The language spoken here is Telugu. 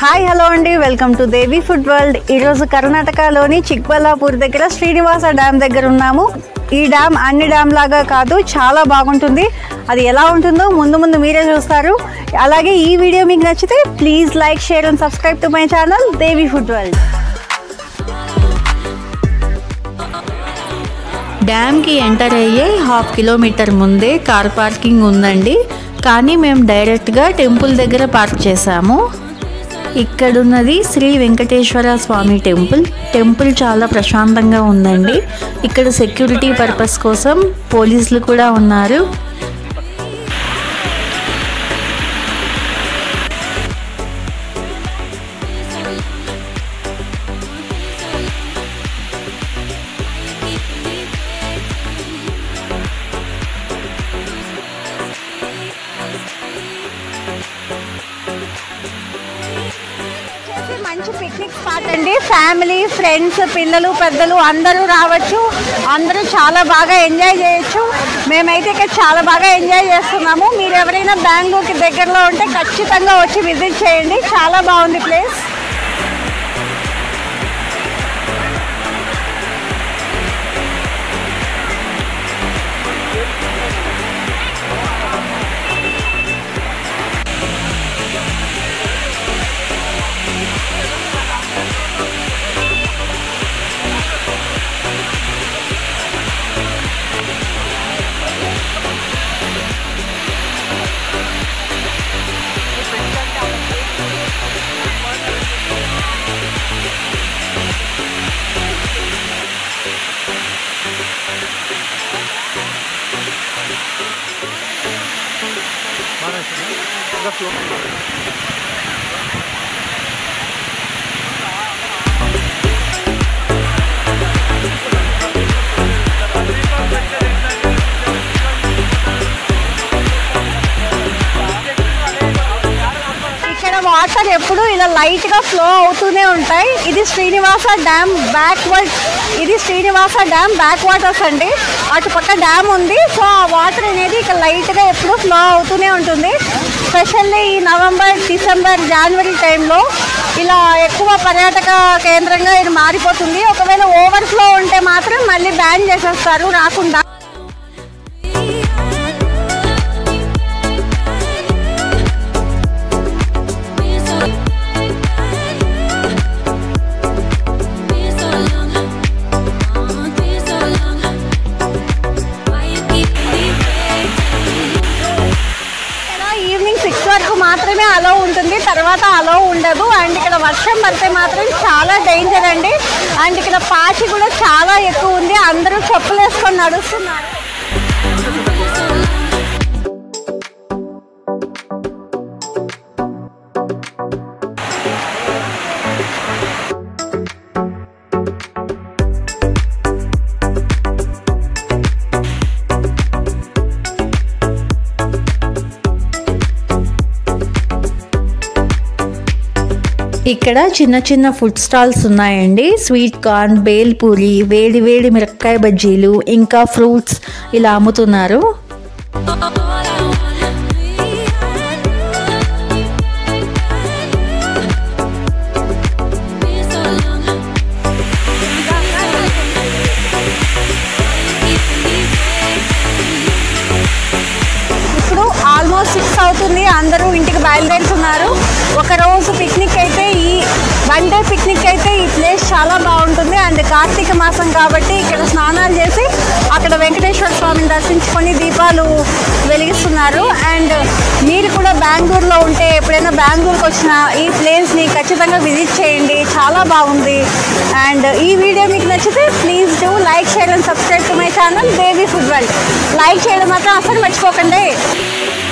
హాయ్ హలో అండి welcome to Devi food world ఈరోజు కర్ణాటకలోని చిక్బల్లాపూర్ దగ్గర శ్రీనివాస డ్యామ్ దగ్గర ఉన్నాము ఈ డ్యామ్ అన్ని డ్యామ్ లాగా కాదు చాలా బాగుంటుంది అది ఎలా ఉంటుందో ముందు ముందు మీరే చూస్తారు అలాగే ఈ వీడియో మీకు నచ్చితే please like share and subscribe to my channel Devi food world డ్యామ్కి ఎంటర్ అయ్యే హాఫ్ కిలోమీటర్ ముందే కార్ పార్కింగ్ ఉందండి కానీ మేము డైరెక్ట్గా టెంపుల్ దగ్గర పార్క్ చేసాము ఇక్కడున్నది శ్రీ వెంకటేశ్వర స్వామి టెంపుల్ టెంపుల్ చాలా ప్రశాంతంగా ఉందండి ఇక్కడ సెక్యూరిటీ పర్పస్ కోసం పోలీసులు కూడా ఉన్నారు మంచి పిక్నిక్ స్పాట్ అండి ఫ్యామిలీ ఫ్రెండ్స్ పిల్లలు పెద్దలు అందరూ రావచ్చు అందరూ చాలా బాగా ఎంజాయ్ చేయొచ్చు మేమైతే ఇక్కడ చాలా బాగా ఎంజాయ్ చేస్తున్నాము మీరు ఎవరైనా బెంగళూరుకి దగ్గరలో ఉంటే ఖచ్చితంగా వచ్చి విజిట్ చేయండి చాలా బాగుంది ప్లేస్ ఇక్కడ వాటర్ ఎప్పుడు ఇలా లైట్ గా ఫ్లో అవుతూనే ఉంటాయి ఇది శ్రీనివాస డ్యామ్ బ్యాక్ వర్డ్ ఇది శ్రీనివాస డ్యామ్ బ్యాక్ వాటర్స్ అండి అటుపక్క డ్యామ్ ఉంది సో ఆ వాటర్ అనేది ఇక లైట్ గా ఎప్పుడు ఫ్లో అవుతూనే ఉంటుంది స్పెషల్లీ ఈ నవంబర్ డిసెంబర్ జనవరి టైంలో ఇలా ఎక్కువ పర్యాటక కేంద్రంగా ఇది మారిపోతుంది ఒకవేళ ఓవర్ ఫ్లో ఉంటే మాత్రం మళ్ళీ బ్యాన్ చేసేస్తారు రాకుండా ఇక్కడ ఈవినింగ్ సిక్స్ వరకు మాత్రమే అలో ఉంటుంది తర్వాత అలో ఉండదు అండ్ ఇక్కడ వర్షం పడితే మాత్రం చాలా డేంజర్ అండి అండ్ ఇక్కడ పాచి కూడా చాలా ఎక్కువ ఉంది అందరూ చెప్పులు వేసుకొని నడుస్తున్నారు ఇక్కడ చిన్న చిన్న ఫుడ్ స్టాల్స్ ఉన్నాయండి స్వీట్ కార్న్ బేల్ పూరి వేడి వేడి మిరపకాయ బజ్జీలు ఇంకా ఫ్రూట్స్ ఇలా అమ్ముతున్నారు ఇప్పుడు ఆల్మోస్ట్ సిక్స్ అవుతుంది అందరూ ఇంటికి బయలుదేరుతున్నారు ఒక రోజు పిక్నిక్ అయితే ఈ వన్ డే పిక్నిక్ అయితే ఈ ప్లేస్ చాలా బాగుంటుంది అండ్ కార్తీక మాసం కాబట్టి ఇక్కడ స్నానాలు చేసి అక్కడ వెంకటేశ్వర స్వామిని దర్శించుకొని దీపాలు వెలిగిస్తున్నారు అండ్ మీరు కూడా బెంగళూరులో ఉంటే ఎప్పుడైనా బెంగళూరుకి వచ్చిన ఈ ప్లేస్ని ఖచ్చితంగా విజిట్ చేయండి చాలా బాగుంది అండ్ ఈ వీడియో మీకు నచ్చితే please do like share and subscribe to my channel Devi food world like చేయడం మాత్రం అసలు మర్చిపోకండి